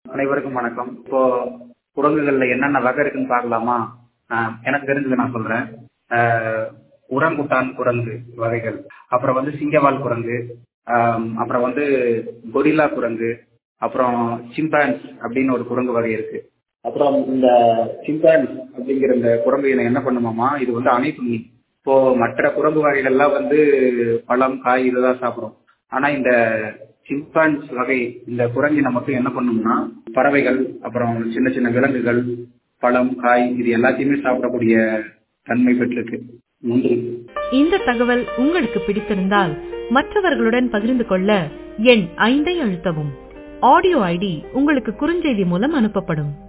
அனைவருக்கும் வணக்கம் இப்போ குரங்குகள்ல என்னென்ன வகை இருக்குன்னு பார்க்கலாமா ஆஹ் எனக்கு தெரிஞ்சதை நான் சொல்றேன் ஆஹ் உரங்குட்டான் குரங்கு வகைகள் அப்புறம் வந்து சிங்கவால் குரங்கு ஆம், அப்புறம் வந்து கொரில்லா குரங்கு அப்புறம் சிம்பான்ஸ் அப்படின்னு ஒரு குரங்கு வகை இருக்கு அப்புறம் இந்த சிம்பான்ஸ் அப்படிங்கிற இந்த குரங்கு இனம் என்ன பண்ணுமாமா இது வந்து அணைப்புண்ணி இப்போ மற்ற குரங்கு வகைகள்லாம் வந்து பழம் காய் இதுதான் சாப்பிடும் ஆனா இந்த சிம்பான்ஸ் வகை இந்த குரங்கினம் மட்டும் என்ன பண்ணும்னா பறவைகள் அப்புறம் சின்ன சின்ன விலங்குகள் பழம் காய் இது எல்லாத்தையுமே சாப்பிடக்கூடிய தன்மை பெற்றிருக்கு நன்றி இந்த தகவல் உங்களுக்கு பிடித்திருந்தால் மற்றவர்களுடன் பகிர்ந்து கொள்ள எண் ஐந்தை அழுத்தவும் ஆடியோ ஐடி உங்களுக்கு குறுஞ்செய்தி மூலம் அனுப்பப்படும்